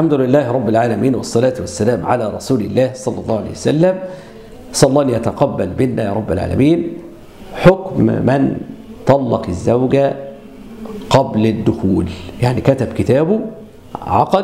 الحمد لله رب العالمين والصلاة والسلام على رسول الله صلى الله عليه وسلم صلى الله أن يتقبل منا يا رب العالمين حكم من طلق الزوجة قبل الدخول يعني كتب كتابه عقد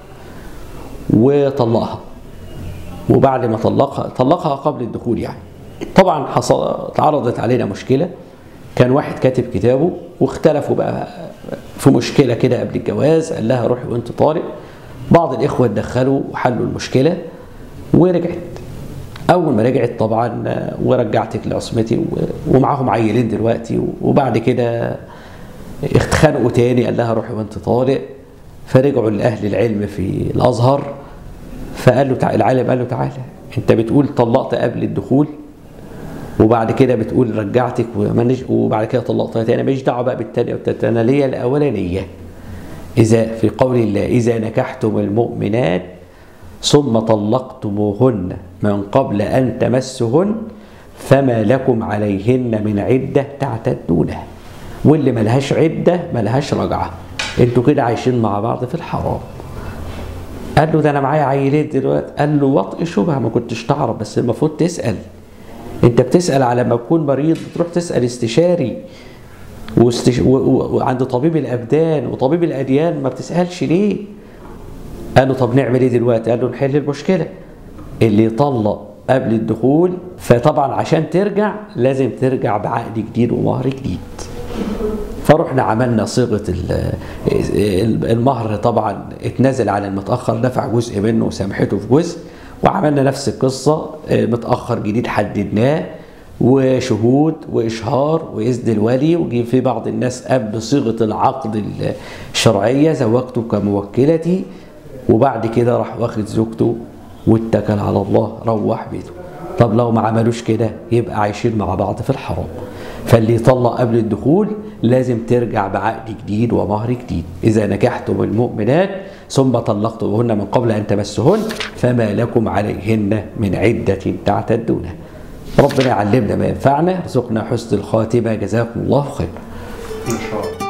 وطلقها وبعد ما طلقها طلقها قبل الدخول يعني طبعا حصل تعرضت علينا مشكلة كان واحد كاتب كتابه واختلفوا بقى في مشكلة كده قبل الجواز قال لها روحي وانت طارق بعض الإخوة اتدخلوا وحلوا المشكلة ورجعت أول ما رجعت طبعا ورجعتك لعصمتي ومعاهم عيلين دلوقتي وبعد كده اتخانقوا تاني قال لها روحي وانت طارق فرجعوا لأهل العلم في الأزهر فقال له تعالى العالم قال له تعالى انت بتقول طلقت قبل الدخول وبعد كده بتقول رجعتك وبعد كده طلقتها تاني ماليش دعوه بقى بالتانية والتالتة انا ليا الاولانيه اذا في قول الله اذا نكحتم المؤمنات ثم طلقتموهن من قبل ان تمسهن فما لكم عليهن من عده تعتدونها واللي ملهاش عده ملهاش رجعه انتوا كده عايشين مع بعض في الحرام قال له ده انا معايا عيلين دلوقتي قال له وطئ شبهه ما كنتش تعرف بس المفروض تسال انت بتسال على ما تكون مريض بتروح تسال استشاري واستش... و... و... وعند طبيب الابدان وطبيب الاديان ما بتسالش ليه قال له طب نعمل ايه دلوقتي قال له نحل المشكله اللي يطلق قبل الدخول فطبعا عشان ترجع لازم ترجع بعقد جديد ومهر جديد فرحنا عملنا صيغه المهر طبعا اتنزل على المتاخر دفع جزء منه وسامحته في جزء وعملنا نفس القصه متاخر جديد حددناه وشهود واشهار واذن الولي وجي في بعض الناس قام بصيغه العقد الشرعيه زوجته كموكلتي وبعد كده راح واخد زوجته واتكل على الله روح بيته طب لو ما عملوش كده يبقى عايشين مع بعض في الحرام فاللي يطلق قبل الدخول لازم ترجع بعقد جديد ومهر جديد إذا نكحتم المؤمنات ثم طلقتموهن من قبل أن تمسهن فما لكم عليهن من عدة تعتدونها ربنا يعلمنا ما ينفعنا ارزقنا حسن الخاتمة جزاكم الله خير إن شاء الله